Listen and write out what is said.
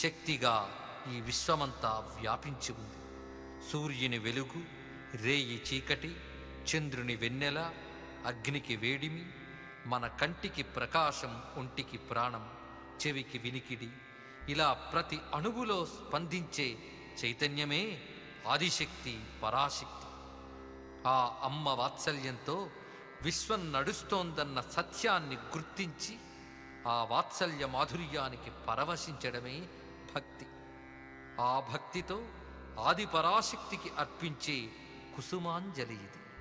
శక్తిగా ఈ విశ్వమంతా వ్యాపించి ఉంది సూర్యుని వెలుగు రేయి చీకటి చంద్రుని వెన్నెల అగ్నికి వేడిమి మన కంటికి ప్రకాశం ఒంటికి ప్రాణం చెవికి వినికిడి ఇలా ప్రతి అణువులో స్పందించే చైతన్యమే ఆదిశక్తి పరాశక్తి ఆ అమ్మ వాత్సల్యంతో విశ్వం నడుస్తోందన్న సత్యాన్ని గుర్తించి ఆ వాత్సల్య మాధుర్యానికి పరవశించడమే భక్తి ఆ భక్తితో ఆది పరాశక్తికి అర్పించే కుసుమాంజలి ఇది